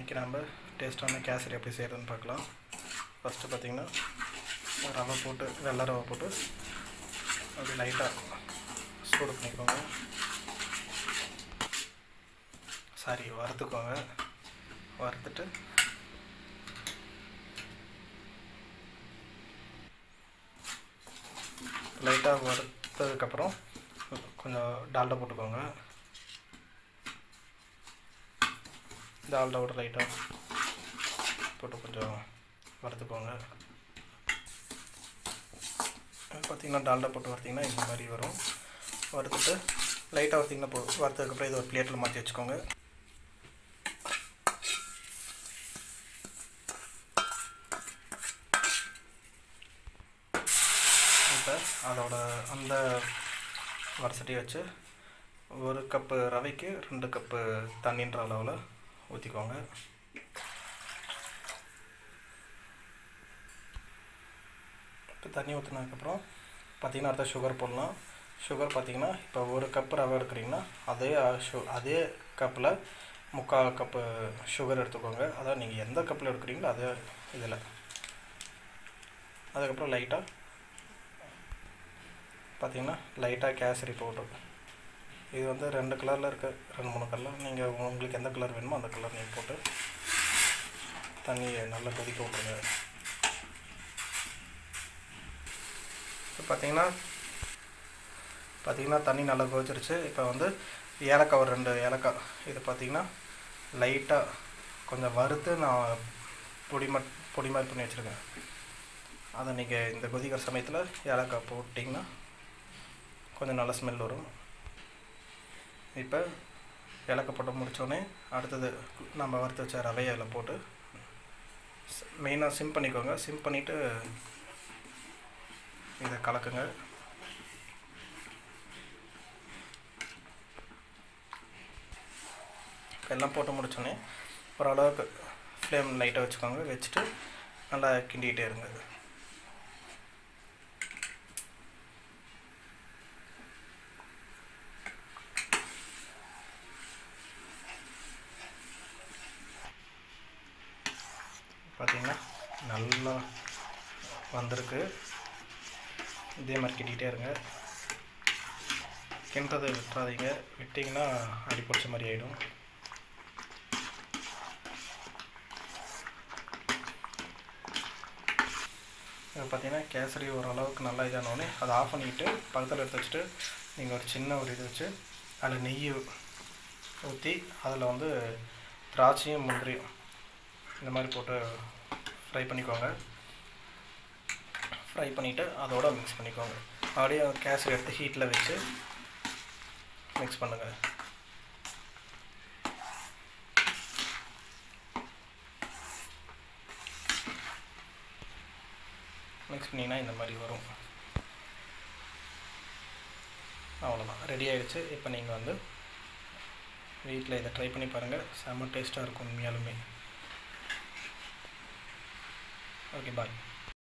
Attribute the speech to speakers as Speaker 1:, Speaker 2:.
Speaker 1: இன்றைக்கி நம்ம டேஸ்ட்டான கேசரி எப்படி செய்கிறதுன்னு பார்க்கலாம் ஃபஸ்ட்டு பார்த்திங்கன்னா ரவை போட்டு வெள்ளை ரவை போட்டு அப்படி லைட்டாக சூடு பண்ணிக்கோங்க சாரி வறுத்துக்கோங்க வறுத்துட்டு லைட்டாக வறுத்ததுக்கப்புறம் கொஞ்சம் டால்டா போட்டுக்கோங்க டால்டாவோட லைட்டாக போட்டு கொஞ்சம் வறுத்துக்கோங்க பார்த்திங்கன்னா டால்டா போட்டு வறுத்திங்கன்னா இந்த மாதிரி வரும் வறுத்துட்டு லைட்டாக வறுத்திங்கன்னா போ வறுத்ததுக்கப்புறம் இது ஒரு பிளேட்டில் மாற்றி வச்சுக்கோங்க இப்போ அதோட அந்த வரிசட்டியை வச்சு ஒரு கப்பு ரவைக்கு ரெண்டு கப்பு தண்ணின்ற அளவில் ஊற்றிக்கோங்க இப்போ தண்ணி ஊற்றினதுக்கப்புறம் பார்த்திங்கன்னா அடுத்த சுகர் போடலாம் சுகர் பார்த்திங்கன்னா இப்போ ஒரு கப்பு ரவை எடுக்கிறீங்கன்னா அதே சு அதே கப்பில் முக்கால் கப்பு சுகர் எடுத்துக்கோங்க அதாவது நீங்கள் எந்த கப்பில் எடுக்கிறீங்களோ அதே இதில் அதுக்கப்புறம் லைட்டாக பார்த்திங்கன்னா லைட்டாக கேசரி பவுடர் இது வந்து ரெண்டு கலரில் இருக்குது ரெண்டு மூணு கலர் நீங்கள் உங்களுக்கு எந்த கலர் வேணுமோ அந்த கலர் நீங்கள் போட்டு தண்ணியை நல்லா கொதிக்க விட்ருங்க இப்போ பார்த்தீங்கன்னா பார்த்தீங்கன்னா தண்ணி நல்லா கொதிச்சிருச்சு இப்போ வந்து ஏலக்காய் ஒரு ரெண்டு ஏலக்காய் இது பார்த்தீங்கன்னா லைட்டாக கொஞ்சம் வறுத்து நான் பொடி மட் பொடி மாதிரி பண்ணி வச்சுருக்கேன் அதை நீங்கள் இந்த கொதிக்கிற சமயத்தில் ஏலக்காய் போட்டிங்கன்னா கொஞ்சம் நல்ல ஸ்மெல் வரும் இப்போ ஏலக்காய் போட்டு முடித்தோடனே அடுத்தது நம்ம வறுத்து வச்ச ரவையை அதில் போட்டு மெயினாக சிம் பண்ணிக்கோங்க சிம் பண்ணிவிட்டு இதை கலக்குங்க எல்லாம் போட்டு முடிச்சோடனே ஓரளவுக்கு ஃப்ளேம் லைட்டாக வச்சுக்கோங்க வச்சுட்டு நல்லா கிண்டிகிட்டே இருங்க பார்த்திங்கன்னா நல்லா வந்திருக்கு இதே மாதிரி கிட்டிகிட்டே இருங்க கிண்டுறதை விட்டுறாதீங்க விட்டிங்கன்னா அடி பிடிச்ச மாதிரி ஆகிடும் பார்த்தீங்கன்னா கேசரி ஓரளவுக்கு நல்லா இதானோடனே அதை ஆஃப் பண்ணிவிட்டு பக்கத்தில் எடுத்து வச்சுட்டு நீங்கள் ஒரு சின்ன ஒரு இது வச்சு அதில் நெய் ஊற்றி அதில் வந்து திராட்சையும் முந்திரியும் இந்த மாதிரி போட்டு ஃப்ரை பண்ணிக்கோங்க ஃப்ரை பண்ணிவிட்டு அதோட மிக்ஸ் பண்ணிக்கோங்க அப்படியே கேசரி எடுத்து ஹீட்டில் வச்சு மிக்ஸ் பண்ணுங்கள் மிக்ஸ் பண்ணிங்கன்னா இந்த மாதிரி வரும் அவ்வளோதான் ரெடி ஆகிடுச்சு இப்போ நீங்கள் வந்து வீட்டில் இதை ட்ரை பண்ணி பாருங்கள் செம்ம டேஸ்ட்டாக இருக்கும் உண்மையாலுமே ஓகே பாய்